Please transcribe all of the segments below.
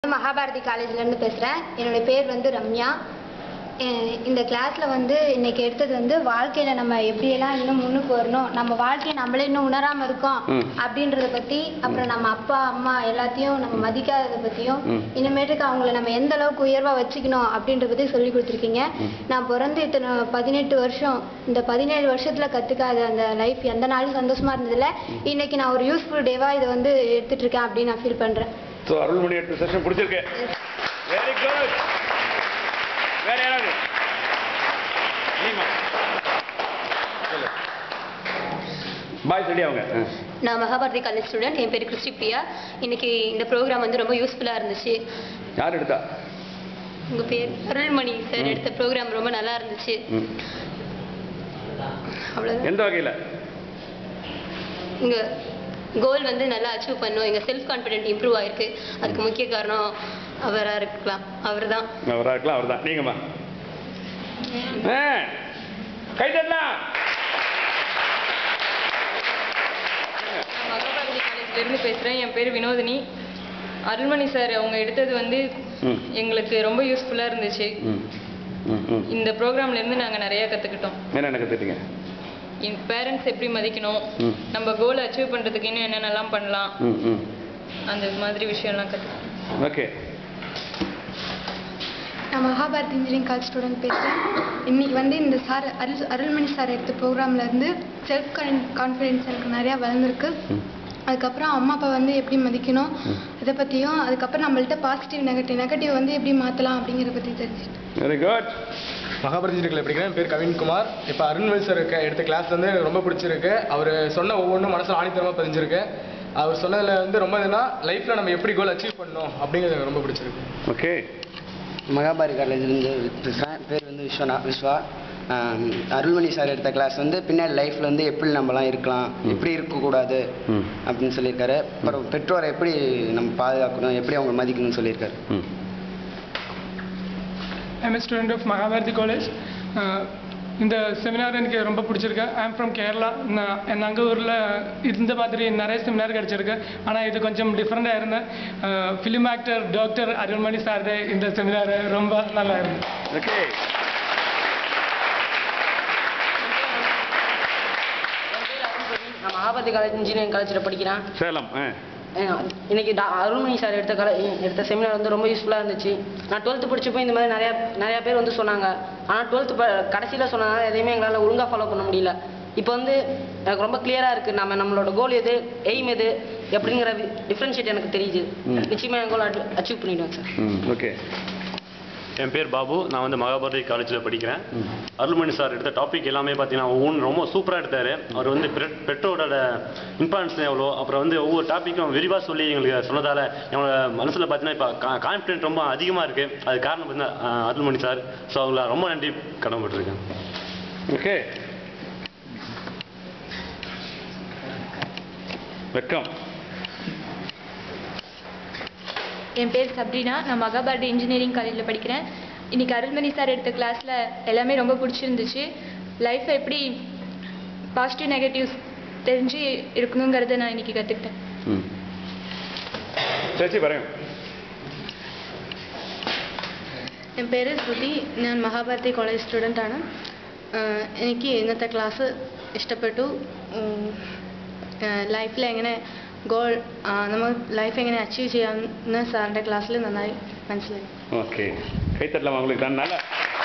மகாபாரதி காலேஜ்லேருந்து பேசுகிறேன் என்னுடைய பேர் வந்து ரம்யா அஹ் இந்த கிளாஸில் வந்து இன்னைக்கு எடுத்தது வந்து வாழ்க்கையில் நம்ம எப்படியெல்லாம் இன்னும் முன்னுக்கு வரணும் நம்ம வாழ்க்கையை நம்மளே இன்னும் உணராமல் இருக்கோம் ம். அப்படின்றத பற்றி அப்புறம் நம்ம அப்பா அம்மா எல்லாத்தையும் நம்ம மதிக்காததை பற்றியும் ம். இனிமேட்டுக்கு அவங்கள நம்ம எந்த அளவுக்கு உயர்வாக வச்சுக்கணும் அப்படின்றத பற்றி சொல்லி கொடுத்துருக்கீங்க ம். நான் பிறந்து இத்தனை பதினெட்டு வருஷம் இந்த பதினேழு வருஷத்தில் கற்றுக்காத அந்த லைஃப் எந்த நாளும் சந்தோஷமாக இருந்ததில்ல இன்னைக்கு நான் ஒரு யூஸ்ஃபுல் டேவாக இதை வந்து எடுத்துட்டு இருக்கேன் அப்படின்னு நான் ஃபீல் பண்ணுறேன் ஸோ அருள்மொழி எடுத்த செஷன் பிடிச்சிருக்கு வெரி குட் வேற யாராவது நீமா சொல்லு பாய் சொல்லி அவங்க ஆ. நான் மகாபாரதி காலேஜ் ஸ்டூடெண்ட் என் பேர் கிறிஸ்டி பிரியா இன்னைக்கு இந்த ப்ரோக்ராம் வந்து ரொம்ப யூஸ்ஃபுல்லாக இருந்துச்சு யார் எடுத்தா உங்கள் பேர் அருள்மணி சார் ம். எடுத்த ப்ரோக்ராம் ரொம்ப நல்லா இருந்துச்சு ம். அவ்வளோதான் எந்த வகையில் இங்கே கோல் வந்து நல்லா அச்சீவ் பண்ணும் எங்கள் செல்ஃப் கான்ஃபிடென்ட் இம்ப்ரூவ் ஆயிருக்கு அதுக்கு முக்கிய காரணம் அவராக இருக்கலாம் அவர் தான் அவராக இருக்கலாம் அவர் தான் நீங்கம்மா ஆ கை தட்டலாம் நான் மகாபாரதி காலேஜ்லேருந்து பேசுகிறேன் என் பேர் வினோதினி அருள்மணி சார் அவங்க எடுத்தது வந்து ம். எங்களுக்கு ரொம்ப யூஸ்ஃபுல்லாக இருந்துச்சு ம் ம் ம் இந்த ப்ரோக்ராம்லேருந்து நாங்கள் நிறையா கற்றுக்கிட்டோம் என்ன கற்றுட்டீங்க என் பேரண்ட்ஸ் எப்படி மதிக்கணும் ம். நம்ம கோலை அச்சீவ் பண்ணுறதுக்கு இன்னும் என்னென்னலாம் பண்ணலாம் ம் ம் அந்த மாதிரி விஷயம்லாம் கற்றுக்கிட்டோம் ஓகே நான் மகாபாரத் இன்ஜினியரிங் காலேஜ் ஸ்டூடெண்ட் பேசுகிறேன் இன்னைக்கு வந்து இந்த சார் அருள் அருள்மணி சார் எடுத்த ப்ரோக்ராம்ல இருந்து செல்ஃப் கான்ஃபிடென்ஸ் எனக்கு நிறையா வளர்ந்துருக்கு ம். அதுக்கப்புறம் அம்மா அப்பா வந்து எப்படி மதிக்கணும் இதை பற்றியும் அதுக்கப்புறம் நம்மள்ட்ட பாசிட்டிவ் நெகட்டிவ் நெகட்டிவ் வந்து எப்படி மாற்றலாம் அப்படிங்கிறத பற்றி தெரிஞ்சுக்கிட்டேன் வெரி குட் மகாபாரதி இன்ஜினியரிங்ல படிக்கிறேன் என் பேர் கவின்குமார் இப்போ அருண்வேல் சார் இருக்க எடுத்த கிளாஸ் வந்து எனக்கு ரொம்ப பிடிச்சிருக்கு அவர் சொன்ன ஒவ்வொன்றும் மனசில் ஆணித்தரமாக பதிஞ்சிருக்கு அவர் சொன்னதில் வந்து ரொம்ப இதுனா லைஃப்பில் நம்ம எப்படி கோல் அச்சீவ் பண்ணணும் அப்படிங்கிறது எனக்கு ரொம்ப பிடிச்சிருக்கு ஓகே மகாபாரி காலேஜ்லேருந்து பேசுகிறேன் பேர் வந்து விஸ்வனா விஸ்வா ஆம், அருள்மணி சார் எடுத்த கிளாஸ் வந்து பின்னாடி லைஃப்பில் வந்து எப்படி நம்மலாம் இருக்கலாம் எப்படி இருக்கக்கூடாது ம். அப்படின்னு சொல்லியிருக்காரு அப்புறம் பெற்றோரை எப்படி நம்ம பாதுகாக்கணும் எப்படி அவங்க மதிக்கணும்னு சொல்லியிருக்காரு ம் I'm a student of Mahabharathi college இந்த செமினார் எனக்கு ரொம்ப பிடிச்சிருக்கு ஐம் ஃப்ரம் கேரளா நான் என் அங்கே ஊரில் இந்த மாதிரி நிறைய செமினார் கிடச்சிருக்கு ஆனால் இது கொஞ்சம் டிஃப்ரெண்ட்டாக இருந்தேன் film actor doctor Arulmani sir இந்த செமினார் ரொம்ப நல்லா இருந்தது ஓகே நான் மகாபாரதி காலேஜ் இன்ஜினியரிங் காலேஜில் படிக்கிறேன் சேலம் ஆ அஹ் இன்னைக்கு டா அருள்மணி சார் எடுத்த கலை எடுத்த செமினார் வந்து ரொம்ப யூஸ்ஃபுல்லாக இருந்துச்சு நான் டுவெல்த்து படிச்சப்போ இந்த மாதிரி நிறையா நிறையா பேர் வந்து சொன்னாங்க ஆனால் டுவெல்த்து ப கடைசியில் சொன்னதுனால எதையுமே எங்களால் ஒழுங்காக ஃபாலோ பண்ண முடியல இப்போ வந்து எனக்கு ரொம்ப கிளியராக இருக்குது நம்ம நம்மளோட கோல் எது எய்ம் எது எப்படிங்கிற டிஃப்ரென்ஷியேட் எனக்கு தெரியுது ம். நிச்சயமாக என் கோல் அச்சீவ் பண்ணிடுவேன் சார் ம் ஓகே என் பேர் பாபு நான் வந்து மகாபாரதி காலேஜில் படிக்கிறேன் அருள்மணி சார் எடுத்த டாபிக் எல்லாமே பார்த்தீங்கன்னா ஒவ்வொன்று ரொம்ப சூப்பராக எடுத்தார் அவர் வந்து பெட்- பெற்றோரோட இம்பார்ட்டன்ஸ் எவ்வளோ அப்புறம் வந்து ஒவ்வொரு டாப்பிக்கும் விரிவாக சொல்லி எங்களுக்கு சொன்னதால் என்னோட மனசில் பார்த்தீங்கன்னா இப்போ கான்ஃபிடென்ட் ரொம்ப அதிகமாக இருக்குது அது காரணம் பார்த்தீங்கன்னா அஹ், அருள்மணி சார் ஸோ அவங்கள ரொம்ப நன்றி கடமைப்பட்டிருக்கேன் ஓகே வெக்கம் என் பேர் சப்ரினா நான் மகாபாரதி இன்ஜினியரிங் காலேஜில் படிக்கிறேன் இன்னைக்கு அருள்மணி சார் எடுத்த கிளாஸில் எல்லாமே ரொம்ப பிடிச்சிருந்துச்சு லைஃப்பை எப்படி பாசிட்டிவ் நெகட்டிவ்ஸ் தெரிஞ்சு இருக்கணுங்கிறத நான் இன்னைக்கு கற்றுக்கிட்டேன் ம் ചേച്ചി പറയൂ എൻ പേര് ശ്രുതി ഞാൻ മഹാഭാരതി കോളേജ് സ്റ്റുഡൻ്റാണ് എനിക്ക് ഇന്നത്തെ ക്ലാസ് ഇഷ്ടപ്പെട്ടു ലൈഫിൽ എങ്ങനെ ഗോൾ നമ്മൾ ലൈഫ് എങ്ങനെ അച്ചീവ് ചെയ്യാമെന്ന് സാറിൻ്റെ ക്ലാസ്സിൽ നന്നായി മനസ്സിലായി ஓகே கை தட்டலாமா உங்களுக்கு நான் நல்லா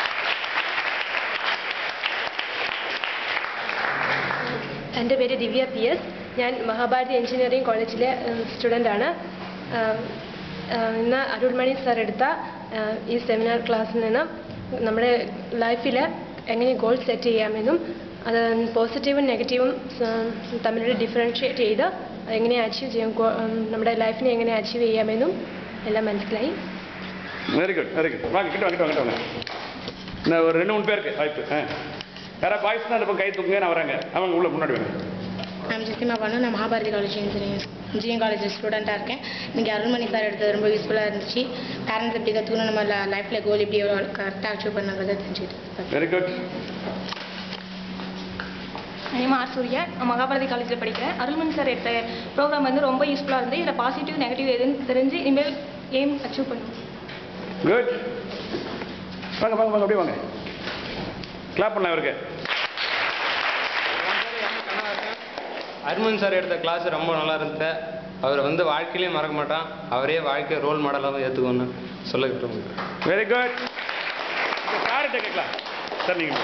എൻ്റെ പേര് ദിവ്യ പി എസ് ഞാൻ മഹാഭാരതി എഞ്ചിനീയറിംഗ് കോളേജിലെ സ്റ്റുഡൻ്റാണ് ഇന്ന് അരുൾമണി സാർ എടുത്ത ആ, ഈ സെമിനാർ ക്ലാസ്സിൽ നിന്ന് നമ്മുടെ ലൈഫിൽ എങ്ങനെ ഗോൾ സെറ്റ് ചെയ്യാമെന്നും അത് പോസിറ്റീവും നെഗറ്റീവും സ- തമ്മിലുള്ള ഡിഫറൻഷ്യേറ്റ് ചെയ്ത് എങ്ങനെ അച്ചീവ് ചെയ്യാം ഗോ- ഉം, നമ്മുടെ ലൈഫിനെ എങ്ങനെ അച്ചീവ് ചെയ്യാമെന്നും എല്ലാം മനസ്സിലായി வெரி குட் வெரி குட் வாங்க கிட்ட வாங்க கிட்ட வாங்க வாங்க இந்த ஒரு ரெண்டு மூணு பேருக்கு வாய்ப்பு ஆ யாரா பாய்ஸ் தான் இப்போ கை தூக்குங்க நான் வரேங்க அவங்க உள்ள முன்னாடி வாங்க நான் ஜெசிமா பானு நான் Mahabharathi college engineering engineering college ஸ்டூடெண்ட்டாக இருக்கேன் இன்றைக்கி அருள்மணி சார் எடுத்தது ரொம்ப யூஸ்ஃபுல்லாக இருந்துச்சு பேரண்ட்ஸ் எப்படி கற்றுக்கணும் நம்ம லைஃப்பில் கோல் எப்படி கரெக்டாக அச்சீவ் பண்ணுங்கிறத தெரிஞ்சுக்கிட்டு very good name R Surya நான் மகாபாரதி காலேஜில் படிக்கிறேன் அருள்மணி சார் எடுத்த ப்ரோக்ராம் வந்து ரொம்ப யூஸ்ஃபுல்லாக இருந்து இதில் பாசிட்டிவ் நெகட்டிவ் எதுன்னு தெரிஞ்சு இனிமேல் எய்ம் அச்சீவ் பண்ணுவோம் குட் வாங்க வாங்க வாங்க அப்படியே வாங்க கிளாப் பண்ணலாம் இவருக்கு அருமன் சார் எடுத்த கிளாஸ் ரொம்ப நல்லா இருந்தது அவர் வந்து வாழ்க்கையிலே மறக்க மாட்டான் அவரே வாழ்க்கை ரோல் மாடலாக ஏற்றுக்கணும்னு சொல்ல விரும்புகிறேன் வெரி குட் சார்கிட்ட கேட்கலாம் சார் நீங்க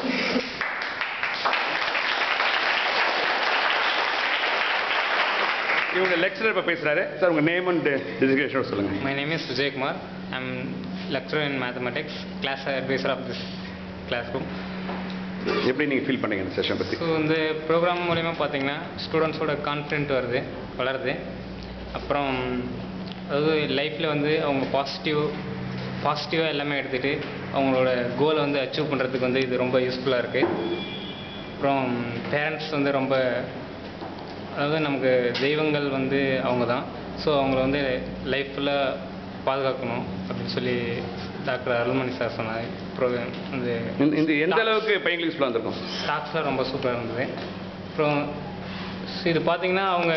இவங்க லெக்சரர் இப்போ பேசுறாரு சார் உங்க நேம் அண்ட் டெசிக்னேஷன் சொல்லுங்க My name is Vijay Kumar. I'm lecturer in mathematics, class advisor of this classroom. எப்படி நீங்க ஃபீல் பண்ணீங்க இந்த செஷன் பத்தி ஸோ இந்த ப்ரோக்ராம் மூலிமா பார்த்தீங்கன்னா ஸ்டூடெண்ட்ஸோட கான்ஃபிடென்ட் வருது வளருது அப்புறம் அதாவது லைஃப்பில் வந்து அவங்க பாசிட்டிவ் பாசிட்டிவாக எல்லாமே எடுத்துகிட்டு அவங்களோட கோலை வந்து அச்சீவ் பண்ணுறதுக்கு வந்து இது ரொம்ப யூஸ்ஃபுல்லாக இருக்குது அப்புறம் பேரண்ட்ஸ் வந்து ரொம்ப அதாவது நமக்கு தெய்வங்கள் வந்து அவங்க தான் ஸோ அவங்கள வந்து லைஃப் ஃபுல்லாக பாதுகாக்கணும் அப்படின்னு சொல்லி டாக்டர் அருள்மணி சார் சொன்னார் ப்ரோக்ராம் வந்து இந்த- இந்த எந்த அளவுக்கு பையன் யூஸ்ஃபுல்லாக இருந்திருக்கும் டாக்ஸ்லாம் ரொம்ப சூப்பராக இருந்தது அப்புறம் ஸோ இது பார்த்தீங்கன்னா அவங்க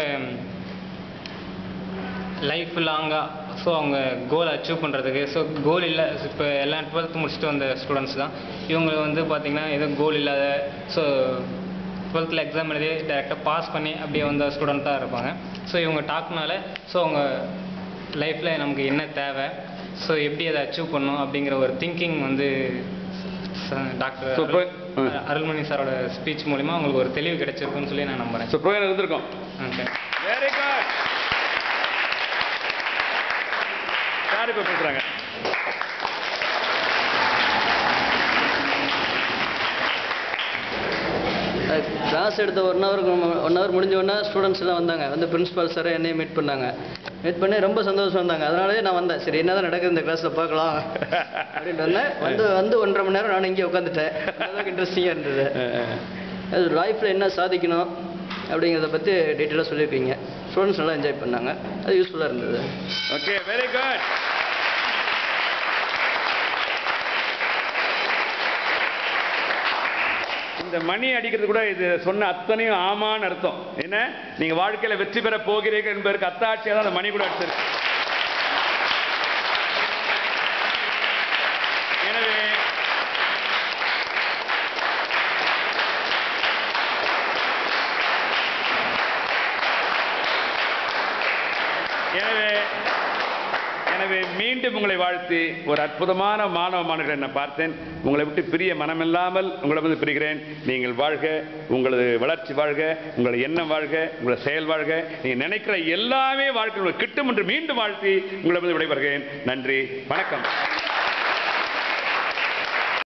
லைஃப் லாங்காக ஸோ அவங்க கோல் அச்சீவ் பண்ணுறதுக்கு ஸோ கோல் இல்லை இப்போ எல்லாம் டுவெல்த் முடிச்சுட்டு வந்த ஸ்டூடெண்ட்ஸ் தான் இவங்க வந்து பார்த்தீங்கன்னா எதுவும் கோல் இல்லாத ஸோ டுவெல்த்தில் எக்ஸாம் எழுதி டேரெக்டாக பாஸ் பண்ணி அப்படியே வந்த ஸ்டூடெண்ட் தான் இருப்பாங்க ஸோ இவங்க டாக்னால ஸோ அவங்க லைஃப்பில் நமக்கு என்ன தேவை ஸோ எப்படி அதை அச்சீவ் பண்ணணும் அப்படிங்கிற ஒரு திங்கிங் வந்து ச- டாக்டர் So, இப்போ- அருள்- அருள்மணி சாரோட ஸ்பீச் மூலிமா அவங்களுக்கு ஒரு தெளிவு கிடைச்சிருக்குன்னு சொல்லி நான் நம்புறேன் ஸோ ப்ரோக்ராம் இருந்திருக்கும் ஓகே வெரி குட் யார் இப்போ பேசுறாங்க கிளாஸ் எடுத்த ஒன் ஹவருக்கு ஒன் ஹவர் முடிஞ்ச உடனே ஸ்டூடெண்ட்ஸ் எல்லாம் வந்தாங்க வந்து பிரின்ஸ்பால் சார் என்னையும் மீட் பண்ணாங்க மீட் பண்ணி ரொம்ப சந்தோஷம் வந்தாங்க அதனாலே நான் வந்தேன் சரி என்னதான் நடக்குது இந்த கிளாஸில் பார்க்கலாம் அப்படின்ட்டு வந்தேன் வந்து வந்து ஒன்றரை மணி நேரம் நான் இங்கே உட்காந்துட்டேன் அளவுக்கு இன்ட்ரெஸ்டிங்காக இருந்தது அது லைஃப்பில் என்ன சாதிக்கணும் அப்படிங்கிறத பற்றி டீட்டெயிலாக சொல்லியிருக்கீங்க ஸ்டூடெண்ட்ஸ் நல்லா என்ஜாய் பண்ணாங்க அது யூஸ்ஃபுல்லாக இருந்தது ஓகே வெரி குட் இந்த மணி அடிக்கிறது கூட இது சொன்ன அத்தனையும் ஆமான்னு அர்த்தம் என்ன நீங்க வாழ்க்கையில வெற்றி பெற போகிறீர்கள் என்பதற்கு அத்தாட்சியாக தான் அந்த மணி கூட அடிச்சிருக்கு எனவே எனவே எனவே மீண்டும் உங்களை வாழ்த்தி ஒரு அற்புதமான மாணவ மாணவர்களை நான் பார்த்தேன் உங்களை விட்டு பிரிய மனமில்லாமல் உங்களை வந்து பிரிகிறேன் நீங்கள் வாழ்க உங்களது வளர்ச்சி வாழ்க உங்களது எண்ணம் வாழ்க உங்களது செயல் வாழ்க நீங்கள் நினைக்கிற எல்லாமே வாழ்க்கை உங்களுக்கு கிட்டும் என்று மீண்டும் வாழ்த்தி உங்களை வந்து விடைபெறுகிறேன் நன்றி வணக்கம்